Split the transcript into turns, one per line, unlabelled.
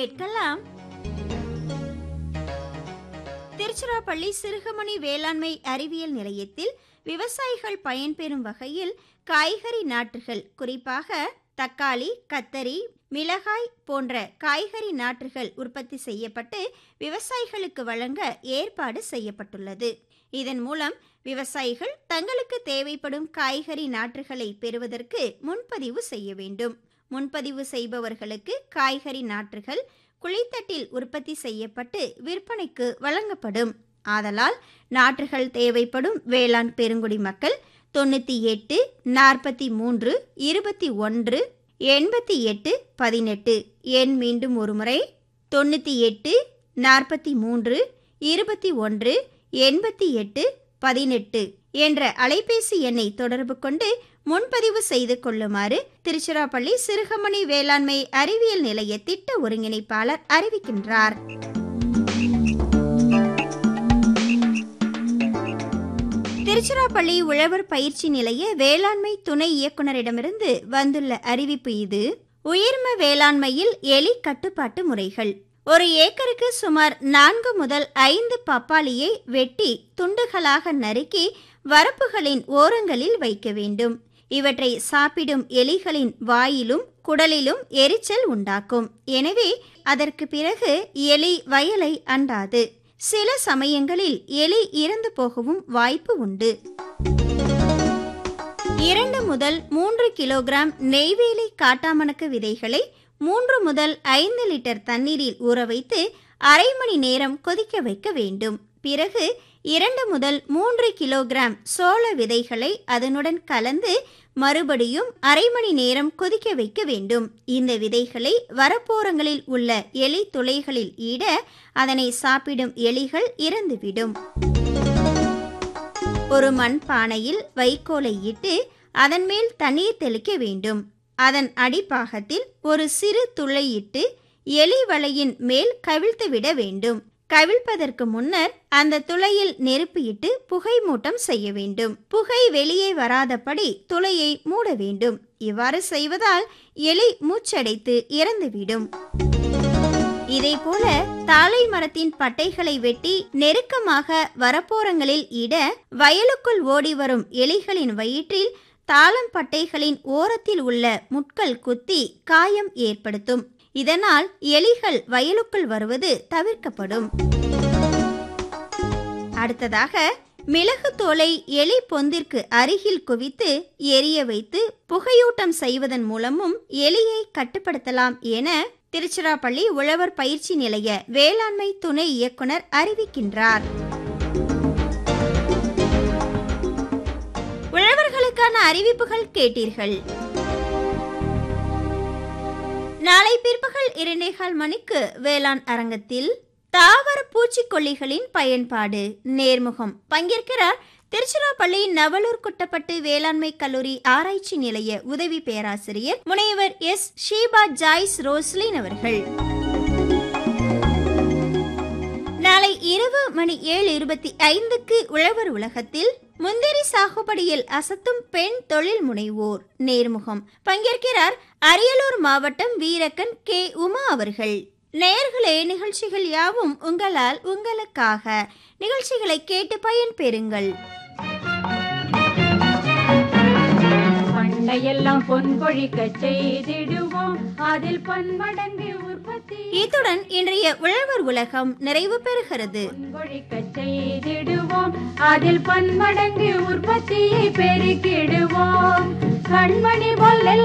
கேட்கலாம் திருச்சிராப்பள்ளி சிறுகமணி வேளாண்மை அறிவியல் நிலையத்தில் விவசாயிகள் பயன்பெறும் வகையில் காய்கறி நாற்றுகள் குறிப்பாக தக்காளி கத்தரி மிளகாய் போன்ற காய்கறி நாற்றுகள் உற்பத்தி செய்யப்பட்டு விவசாயிகளுக்கு வழங்க ஏற்பாடு செய்யப்பட்டுள்ளது இதன் மூலம் விவசாயிகள் தங்களுக்கு தேவைப்படும் காய்கறி நாற்றுகளை பெறுவதற்கு முன்பதிவு செய்ய வேண்டும் முன்பதிவு செய்பவர்களுக்கு காய்கறி நாற்றுகள் குளித்தட்டில் உற்பத்தி செய்யப்பட்டு விற்பனைக்கு வழங்கப்படும் ஆதலால் நாற்றுகள் தேவைப்படும் வேளாண் பெருங்குடி மக்கள் தொண்ணூற்றி எட்டு நாற்பத்தி மூன்று இருபத்தி ஒன்று எண்பத்தி எட்டு பதினெட்டு எண் மீண்டும் ஒருமுறை தொண்ணூற்றி எட்டு நாற்பத்தி மூன்று இருபத்தி ஒன்று எண்பத்தி எட்டு பதினெட்டு என்ற அலைபேசி எண்ணை தொடர்பு கொண்டு முன்பதிவு செய்து கொள்ளுமாறு திருச்சிராப்பள்ளி சிறுகமணி வேளாண்மை அறிவியல் நிலைய திட்ட ஒருங்கிணைப்பாளர் அறிவிக்கின்றார் திருச்சிராப்பள்ளி உழவர் பயிற்சி நிலைய வேளாண்மை துணை இயக்குனரிடமிருந்து வந்துள்ள அறிவிப்பு இது உயிர்ம வேளாண்மையில் எலி கட்டுப்பாட்டு முறைகள் ஒரு ஏக்கருக்கு சுமார் நான்கு முதல் ஐந்து பப்பாளியை வெட்டி துண்டுகளாக நறுக்கி வரப்புகளின் ஓரங்களில் வைக்க வேண்டும் இவற்றை சாப்பிடும் எலிகளின் வாயிலும் குடலிலும் எரிச்சல் உண்டாக்கும் எனவே அதற்கு பிறகு எலி வயலை அண்டாது சில சமயங்களில் எலி இறந்து போகவும் வாய்ப்பு உண்டு இரண்டு முதல் மூன்று கிலோகிராம் நெய்வேலி காட்டாமணக்கு விதைகளை மூன்று முதல் ஐந்து லிட்டர் தண்ணீரில் ஊற வைத்து அரை மணி நேரம் கொதிக்க வைக்க வேண்டும் பிறகு இரண்டு முதல் மூன்று கிலோகிராம் சோள விதைகளை அதனுடன் கலந்து மறுபடியும் அரை மணி நேரம் கொதிக்க வைக்க வேண்டும் இந்த விதைகளை வரப்போரங்களில் உள்ள எலி துளைகளில் ஈட அதனை சாப்பிடும் எலிகள் இறந்துவிடும் ஒரு மண் பானையில் வைக்கோலை இட்டு அதன் மேல் தண்ணீர் தெளிக்க வேண்டும் அதன் அடிப்பாகத்தில் ஒரு சிறு துளையிட்டு எலி வலையின் மேல் கவிழ்த்து விட வேண்டும் கவிழ்ப்பதற்கு முன்னர் அந்த துளையில் நெருப்பு இட்டு புகை மூட்டம் செய்ய வேண்டும் புகை வெளியே வராதபடி துளையை மூட வேண்டும் இவ்வாறு செய்வதால் எலி மூச்சடைத்து இறந்துவிடும் இதேபோல தாழை மரத்தின் பட்டைகளை வெட்டி நெருக்கமாக வரப்போரங்களில் இட வயலுக்குள் ஓடி வரும் எலிகளின் வயிற்றில் தாளம் பட்டைகளின் ஓரத்தில் உள்ள முட்கள் குத்தி காயம் ஏற்படுத்தும் இதனால் எலிகள் வயலுக்குள் வருவது தவிர்க்கப்படும் அடுத்ததாக மிளகு தோலை எலி பொந்திற்கு அருகில் குவித்து எரிய வைத்து புகையூட்டம் செய்வதன் மூலமும் எலியை கட்டுப்படுத்தலாம் என திருச்சிராப்பள்ளி உழவர் பயிற்சி நிலைய வேளாண்மை துணை இயக்குனர் அறிவிக்கின்றார் உழவர்களுக்கான அறிவிப்புகள் கேட்டீர்கள் நாளை பிற்பகல் இரண்டேகால் மணிக்கு வேளாண் அரங்கத்தில் தாவர பூச்சிக்கொல்லிகளின் பயன்பாடு நேர்முகம் பங்கேற்கிறார் திருச்சிராப்பள்ளி நவலூர் குட்டப்பட்டு வேளாண்மை கல்லூரி ஆராய்ச்சி நிலைய உதவி பேராசிரியர் முனைவர் எஸ் ஷீபா ஜாய்ஸ் ரோஸ்லின் அவர்கள் நாளை இரவு மணி ஏழு இருபத்தி ஐந்துக்கு உழவர் உலகத்தில் முந்திரி சாகுபடியில் அசத்தும் பெண் தொழில் முனைவோர் நேர்முகம் பங்கேற்கிறார் அரியலூர் மாவட்டம் வீரக்கன் கே உமா அவர்கள் நேர்களே நிகழ்ச்சிகள் யாவும் உங்களால் உங்களுக்காக நிகழ்ச்சிகளை கேட்டு பயன்பெறுங்கள்
பண்டையெல்லாம் பொன் கொழிக்க செய்திடுவோம் அதில் பன்மடங்கு உற்பத்தி
இத்துடன் இன்றைய உழவர் உலகம் நிறைவு பெறுகிறது
பொன்கொழிக்க செய்திடுவோம் அதில் பன்மடங்கு உற்பத்தியை பெருக்கிடுவோம் கண்மணி போல்